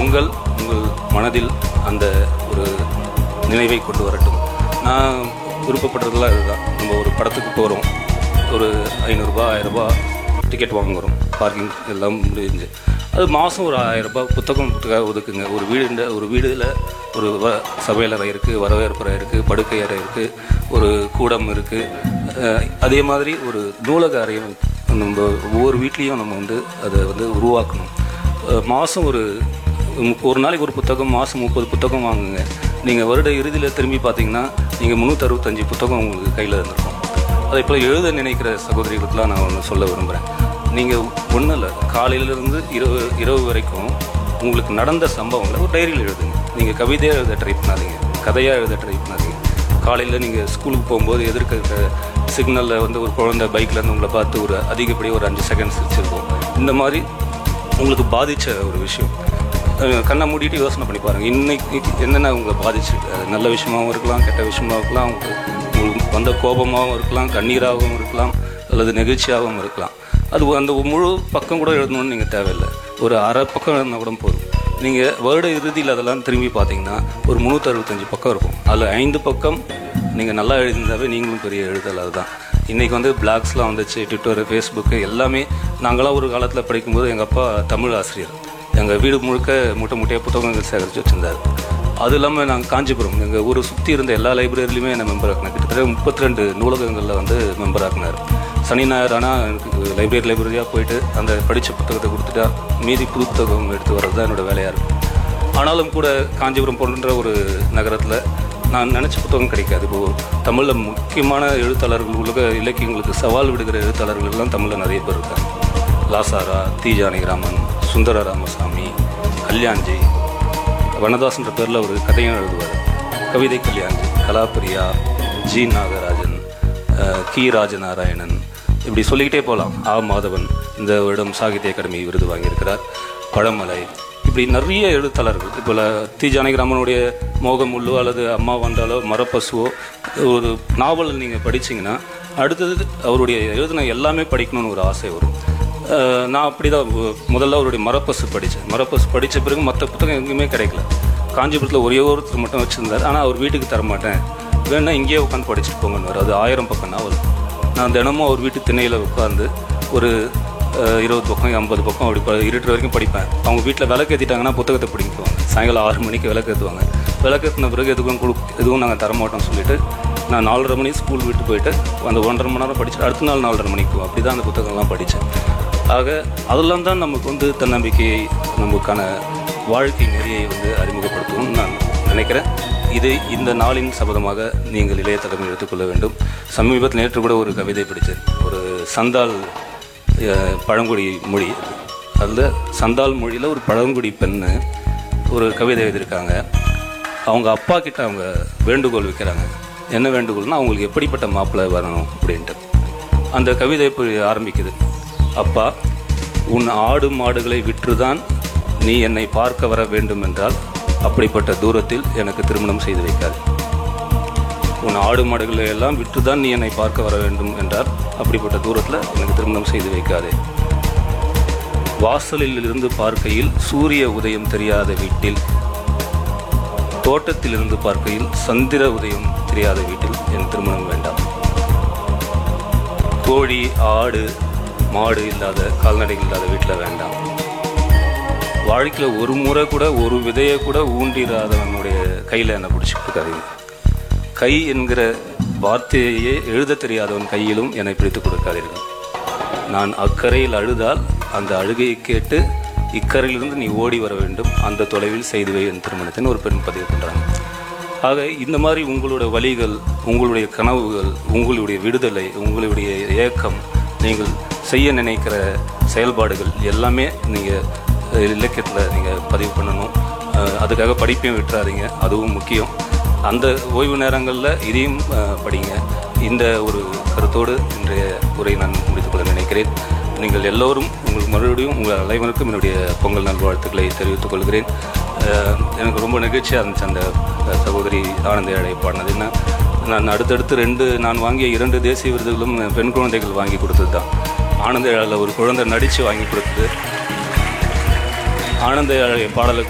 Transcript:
பொங்கல் உங்கள் மனதில் அந்த ஒரு நினைவை கொண்டு வரட்டும் நான் விருப்பப்படுறதுலாம் இதுதான் நம்ம ஒரு படத்துக்கு போகிறோம் ஒரு ஐநூறுரூபா ஆயிரரூபா டிக்கெட் வாங்குறோம் பார்க்கிங் எல்லாம் முடிஞ்சு அது மாதம் ஒரு ஆயிரரூபா புத்தகம் புத்தகம் ஒதுக்குங்க ஒரு வீடு ஒரு வீடில் ஒரு வ சமையலறை இருக்குது வரவேற்பறை இருக்குது படுக்கை அறை இருக்குது ஒரு கூடம் இருக்குது அதே மாதிரி ஒரு நூலக அறையும் நம்ம ஒவ்வொரு வீட்லேயும் நம்ம வந்து அதை வந்து உருவாக்கணும் மாதம் ஒரு முப்ப- ஒரு நாளைக்கு ஒரு புத்தகம் மாதம் முப்பது புத்தகம் வாங்குங்க நீங்கள் வருட இறுதியில் திரும்பி பார்த்தீங்கன்னா நீங்கள் முந்நூற்றறுபத்தஞ்சு புத்தகம் உங்களுக்கு கையில் இருந்திருக்கும் அதே போல் எழுத நினைக்கிற சகோதரிகளுக்கெல்லாம் நான் ஒன்று சொல்ல விரும்புகிறேன் நீங்கள் ஒன்றும் இல்லை காலையிலேருந்து இரவு இரவு வரைக்கும் உங்களுக்கு நடந்த சம்பவங்களை ஒரு டைரியில் எழுதுங்க நீங்கள் கவிதையாக எழுத ட்ரை பண்ணாதீங்க கதையாக எழுத ட்ரை பண்ணாதீங்க காலையில் நீங்கள் ஸ்கூலுக்கு போகும்போது எதிர்க்க இருக்கிற சிக்னலில் வந்து ஒரு குழந்தை பைக்லேருந்து உங்களை பார்த்து ஒரு அதிகப்படியாக ஒரு அஞ்சு செகண்ட்ஸ் வச்சுருக்கோம் இந்த மாதிரி உங்களுக்கு பாதித்த ஒரு விஷயம் அஹ் கண்ணை மூடிட்டு யோசனை பண்ணி பாருங்கள் இன்னைக்கு என்னென்ன உங்களை பாதிச்சிருக்கு அது நல்ல விஷயமாகவும் இருக்கலாம் கெட்ட விஷயமாகவும் இருக்கலாம் உங்களுக்கு உங்களுக்கு வந்த கோபமாகவும் இருக்கலாம் கண்ணீராகவும் இருக்கலாம் அல்லது நெகிழ்ச்சியாகவும் இருக்கலாம் அது அந்த முழு பக்கம் கூட எழுதணும்னு நீங்கள் தேவையில்லை ஒரு அரை பக்கம் எழுதினா கூட போதும் நீங்கள் வருட இறுதியில் அதெல்லாம் திரும்பி பார்த்தீங்கன்னா ஒரு முந்நூற்றறுபத்தஞ்சு பக்கம் இருக்கும் அதில் ஐந்து பக்கம் நீங்கள் நல்லா எழுதியிருந்தாவே நீங்களும் பெரிய எழுதல் தான் இன்றைக்கி வந்து பிளாக்ஸ்லாம் வந்துச்சு ட்விட்டர் ஃபேஸ்புக்கு எல்லாமே நாங்களாம் ஒரு காலத்தில் படிக்கும்போது எங்கள் அப்பா தமிழ் ஆசிரியர் எங்கள் வீடு முழுக்க மூட்டை மூட்டையாக புத்தகங்கள் சேகரித்து வச்சுருந்தார் அது இல்லாமல் நாங்கள் காஞ்சிபுரம் எங்கள் ஊரை சுற்றி இருந்த எல்லா லைப்ரரிலையுமே என்னை மெம்பர் ஆக்கினார் கிட்டத்தட்ட முப்பத்தி ரெண்டு நூலகங்களில் வந்து மெம்பர் ஆக்கினார் சனி ஞாயிறு ஆனால் எனக்கு லைப்ரரி லைப்ரரியாக போயிட்டு அந்த படித்த புத்தகத்தை கொடுத்துட்டா மீதி புது புத்தகம் எடுத்து வர்றது தான் என்னோடய வேலையாக இருக்கும் ஆனாலும் கூட காஞ்சிபுரம் போன்ற ஒரு நகரத்தில் நான் நினச்ச புத்தகம் கிடைக்காது இப்போது தமிழில் முக்கியமான எழுத்தாளர்கள் உலக இலக்கியங்களுக்கு சவால் விடுகிற எழுத்தாளர்கள் எல்லாம் தமிழில் நிறைய பேர் இருக்காங்க லாசாரா தி ஜானகிராமன் சுந்தர ராமசாமி கல்யாண்ஜி வனதாசன்ற பேரில் ஒரு கதையும் எழுதுவார் கவிதை கல்யாண்ஜி கலாப்பிரியா ஜி நாகராஜன் அஹ், கி ராஜநாராயணன் இப்படி சொல்லிக்கிட்டே போகலாம் ஆ மாதவன் இந்த வருடம் சாகித்ய அகாடமி விருது வாங்கியிருக்கிறார் பழமலை இப்படி நிறைய எழுத்தாளர்கள் இப்போ தி ஜானகிராமனுடைய மோகமுள்ளோ அல்லது அம்மா வந்தாலோ மரப்பசுவோ ஒரு நாவல் நீங்கள் படிச்சீங்கன்னா அடுத்தது அவருடைய எழுதின எல்லாமே படிக்கணும்னு ஒரு ஆசை வரும் அஹ் நான் அப்படி தான் முதல்ல அவருடைய மரப்பசு படித்தேன் மரப்பசு படித்த பிறகு மற்ற புத்தகம் எங்கேயுமே கிடைக்கல காஞ்சிபுரத்தில் ஒரே ஒருத்தர் மட்டும் வச்சுருந்தார் ஆனால் அவர் வீட்டுக்கு தர மாட்டேன் வேணா இங்கேயே உட்காந்து படிச்சுட்டு போங்கன்னு அது ஆயிரம் பக்கம் நாவல் நான் தினமும் அவர் வீட்டு திண்ணையில் உட்காந்து ஒரு அஹ், இருபது பக்கம் ஐம்பது பக்கம் அப்படி ப- இருட்டுற வரைக்கும் படிப்பேன் அவங்க வீட்டில் விளக்கு ஏற்றிட்டாங்கன்னா புத்தகத்தை படிக்குவாங்க சாயங்காலம் ஆறு மணிக்கு விளக்கு ஏற்றுவாங்க விளக்கு ஏற்றின பிறகு எதுவும் கொடு எதுவும் நாங்கள் தரமாட்டோம்னு சொல்லிட்டு நான் நாலரை மணி ஸ்கூல் விட்டு போயிட்டு அந்த ஒன்றரை மணி நேரம் படிச்சுட்டு அடுத்த நாள் நாலரை மணிக்கு அப்படி தான் அந்த புத்தகம்லாம் படித்தேன் ஆக அதெல்லாம் தான் நமக்கு வந்து தன்னம்பிக்கையை நமக்கான வாழ்க்கை நெறியை வந்து அறிமுகப்படுத்தணும்னு நான் நினைக்கிறேன் இது இந்த நாளின் சபதமாக நீங்கள் இளைய தலைமை எடுத்துக்கொள்ள வேண்டும் சமீபத்தில் நேற்று கூட ஒரு கவிதை படித்தேன் ஒரு சந்தால் அஹ், பழங்குடி மொழி அதில் சந்தால் மொழியில் ஒரு பழங்குடி பெண்ணு ஒரு கவிதை எழுதியிருக்காங்க அவங்க அப்பா கிட்ட அவங்க வேண்டுகோள் வைக்கிறாங்க என்ன வேண்டுகோள்னா அவங்களுக்கு எப்படிப்பட்ட மாப்பிள்ளை வரணும் அப்படின்ட்டு அந்த கவிதை இப்படி ஆரம்பிக்குது அப்பா உன் ஆடு மாடுகளை விற்றுதான் நீ என்னை பார்க்க வர வேண்டும் என்றால் அப்படிப்பட்ட தூரத்தில் எனக்கு திருமணம் செய்து வைக்காது உன் ஆடு மாடுகளை எல்லாம் விற்றுதான் நீ என்னை பார்க்க வர வேண்டும் என்றால் அப்படிப்பட்ட தூரத்தில் எனக்கு திருமணம் செய்து வைக்காதே வாசலில் இருந்து பார்க்கையில் சூரிய உதயம் தெரியாத வீட்டில் தோட்டத்தில் இருந்து பார்க்கையில் சந்திர உதயம் தெரியாத வீட்டில் என் திருமணம் வேண்டாம் கோழி ஆடு மாடு இல்லாத கால்நடைகள் இல்லாத வீட்டில் வேண்டாம் வாழ்க்கையில் ஒரு முறை கூட ஒரு விதையை கூட ஊண்டிராதவனுடைய கையில் என்னை பிடிச்சிட்டு இருக்காதீங்க கை என்கிற வார்த்தையே எழுத தெரியாதவன் கையிலும் என்னை பிடித்து கொடுக்காதீர்கள் நான் அக்கறையில் அழுதால் அந்த அழுகையை கேட்டு இக்கரையிலிருந்து நீ ஓடி வர வேண்டும் அந்த தொலைவில் செய்து வை என் திருமணத்தின்னு ஒரு பெண் பதிவு பண்ணுறாங்க ஆக இந்த மாதிரி உங்களுடைய வழிகள் உங்களுடைய கனவுகள் உங்களுடைய விடுதலை உங்களுடைய ஏக்கம் நீங்கள் செய்ய நினைக்கிற செயல்பாடுகள் எல்லாமே நீங்கள் இலக்கியத்தில் நீங்கள் பதிவு பண்ணணும் அஹ் அதுக்காக படிப்பையும் விட்டுறாதீங்க அதுவும் முக்கியம் அந்த ஓய்வு நேரங்களில் இதையும் அஹ், படிங்க இந்த ஒரு கருத்தோடு இன்றைய உரை நான் முடித்துக்கொள்ள நினைக்கிறேன் நீங்கள் எல்லோரும் உங்களுக்கு மறுபடியும் உங்கள் அனைவருக்கும் என்னுடைய பொங்கல் நல்வாழ்த்துக்களை தெரிவித்துக் கொள்கிறேன் அஹ், எனக்கு ரொம்ப நிகழ்ச்சியாக இருந்துச்சு அந்த அஹ், சகோதரி ஆனந்த அழை பாடினது என்ன நான் அடுத்தடுத்து ரெண்டு நான் வாங்கிய இரண்டு தேசிய விருதுகளும் பெண் குழந்தைகள் வாங்கி கொடுத்தது தான் ஆனந்த அழகில் ஒரு குழந்தை நடித்து வாங்கி கொடுத்தது ஆனந்த அழகை பாடலுக்கு